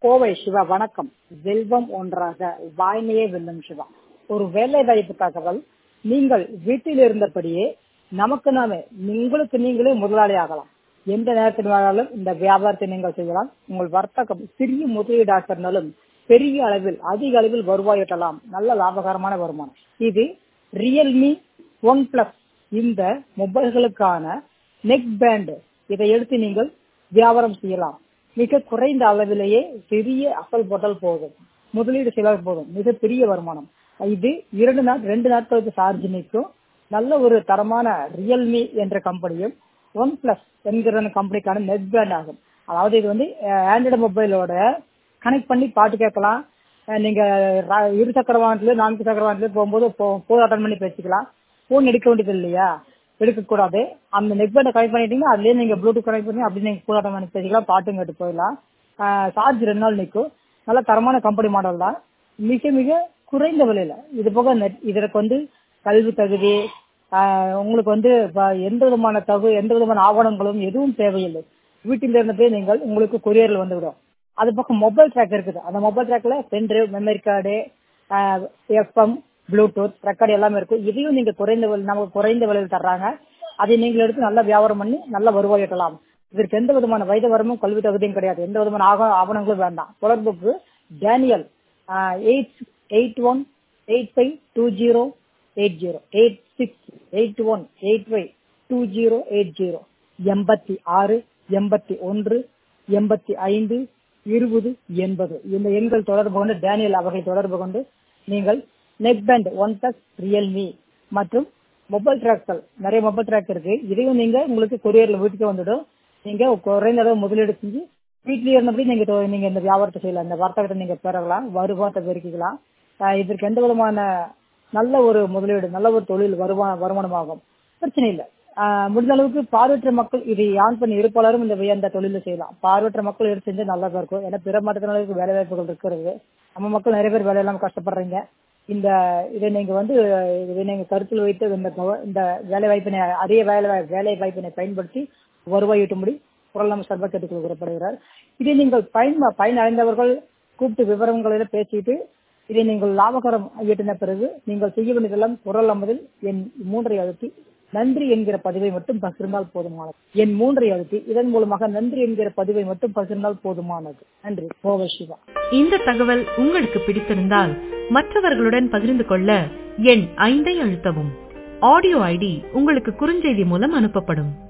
கோவை சிவா வணக்கம் செல்வம் ஒன்றாக வாய்மையே வெல்லும் சிவா ஒரு வேலை வாய்ப்பு தகவல் நீங்கள் வீட்டில் இருந்தபடியே நமக்கு நாமே உங்களுக்கு நீங்களே முதலாளி ஆகலாம் எந்த நேரத்தில் வேணாலும் இந்த வியாபாரத்தை நீங்கள் செய்யலாம் உங்கள் வர்த்தகம் சிறிய முதலீடாக இருந்தாலும் பெரிய அளவில் அதிக அளவில் வருவாய் ஈட்டலாம் நல்ல லாபகரமான வருமானம் இது ரியல்மி ஒன் பிளஸ் இந்த மொபைல்களுக்கான நெக் பேண்ட் இதை எடுத்து நீங்கள் வியாபாரம் செய்யலாம் மிக குறைந்த அளவிலேயே பெரிய அசல் போட்டால் போதும் முதலீடு செய்தால் போதும் மிக பெரிய வருமானம் இது இரண்டு நாள் ரெண்டு நாட்களுக்கு சார்ஜ் நிற்கும் நல்ல ஒரு தரமான ரியல்மி என்ற கம்பெனியும் ஒன் பிளஸ் என்கிற கம்பெனிக்கான நெட் பேண்ட் ஆகும் அதாவது இது வந்து ஆண்ட்ராய்டு மொபைலோட கனெக்ட் பண்ணி பாட்டு கேட்கலாம் நீங்க இரு சக்கர வாகனத்துல நான்கு சக்கர வாகனத்துல போகும்போது போன் அட்டன் பண்ணி பேசிக்கலாம் போன் எடுக்க வேண்டியது இல்லையா எடுக்கக்கூடாது அந்த நெட் பேண்டை கனெக்ட் பண்ணிட்டீங்கன்னா அதுலயே நீங்க ப்ளூடூத் கனெக்ட் பண்ணி அப்படியே நீங்க போன் அட்டன் பண்ணி பேசிக்கலாம் பாட்டும் கேட்டு போயிடலாம் சார்ஜ் ரெண்டு நாள் நிற்கும் நல்ல தரமான கம்பெனி மாடல் தான் மிக மிக குறைந்த விலையில இது போக நெட் இதற்கு வந்து கல்வி தகுதி உங்களுக்கு வந்து எந்த விதமான தகு எந்த விதமான ஆவணங்களும் எதுவும் தேவையில்லை வீட்டில் இருந்தபோய் நீங்கள் உங்களுக்கு கொரியரில் வந்துவிடும் அது பக்கம் மொபைல் ட்ராக் இருக்குது அந்த மொபைல் ட்ராக்ல pen drive memory card FM Bluetooth record எல்லாமே இருக்கும் இதையும் நீங்க குறைந்த நமக்கு குறைந்த விலையில் தர்றாங்க அதை நீங்கள் எடுத்து நல்லா வியாபாரம் பண்ணி நல்ல வருவாய் ஈட்டலாம் இதற்கு எந்த விதமான வயது வரமும் கல்வி தகுதியும் கிடையாது எந்த விதமான ஆக ஆவணங்களும் வேண்டாம் தொடர்புக்கு Daniel eight eight one eight five two zero eight zero eight six eight one eight five two zero eight zero எண்பத்தி ஆறு எண்பத்தி ஒன்று எண்பத்தி ஐந்து இருபது எண்பது இந்த எண்கள் தொடர்பு கொண்டு டேனியல் அவர்களை தொடர்பு கொண்டு நீங்கள் neck band OnePlus Realme மற்றும் மொபைல் ட்ராக்கள் நிறைய மொபைல் ட்ராக் இருக்கு இதையும் நீங்க உங்களுக்கு கொரியர்ல வீட்டுக்கு வந்துடும் நீங்க குறைந்த அளவு முதலீடு செஞ்சு வீட்லயே இருந்தபடி நீங்க நீங்க இந்த வியாபாரத்தை செய்யலாம் இந்த வர்த்தகத்தை நீங்க பெறலாம் வருமானத்தை பெருக்கிக்கலாம் இதற்கு எந்த விதமான நல்ல ஒரு முதலீடு நல்ல ஒரு தொழில் வருமான வருமானமாகும் பிரச்சனை இல்லை முடிந்த அளவுக்கு பார்வையற்ற மக்கள் இதை ஆன் பண்ணி இருப்பாளரும் இந்த இந்த தொழில செய்யலாம் பார்வையற்ற மக்கள் எடுத்து செஞ்சு நல்லதா இருக்கும் ஏன்னா பிற மாற்றத்தினருக்கு வேலை வாய்ப்புகள் இருக்கிறது நம்ம மக்கள் நிறைய பேர் வேலை இல்லாம கஷ்டப்படுறீங்க இந்த இதை நீங்க வந்து இதை நீங்க கருத்தில் வைத்து இந்த இந்த வேலை வாய்ப்பினை அரிய வேலை வேலை வாய்ப்பினை பயன்படுத்தி வருவாய் ஈட்டும்படி குரல் நம்ம சர்வ கேட்டுக் கூறப்படுகிறார் இதை நீங்கள் பயன் பயன் அடைந்தவர்கள் கூப்பிட்டு விவரங்களில் பேசிட்டு இதை நீங்கள் லாபகரம் ஈட்டின பிறகு நீங்கள் செய்ய வேண்டியதெல்லாம் குரல் அமதில் என் மூன்றை அழுத்தி நன்றி என்கிற பதிவை மட்டும் பகிர்ந்தால் போதுமானது என் மூன்றை அழுத்தி இதன் மூலமாக நன்றி என்கிற பதிவை மட்டும் பகிர்ந்தால் போதுமானது நன்றி கோவ சிவா இந்த தகவல் உங்களுக்கு பிடித்திருந்தால் மற்றவர்களுடன் பகிர்ந்து கொள்ள எண் ஐந்தை அழுத்தவும் ஆடியோ ஐடி உங்களுக்கு குறுஞ்செய்தி மூலம் அனுப்பப்படும்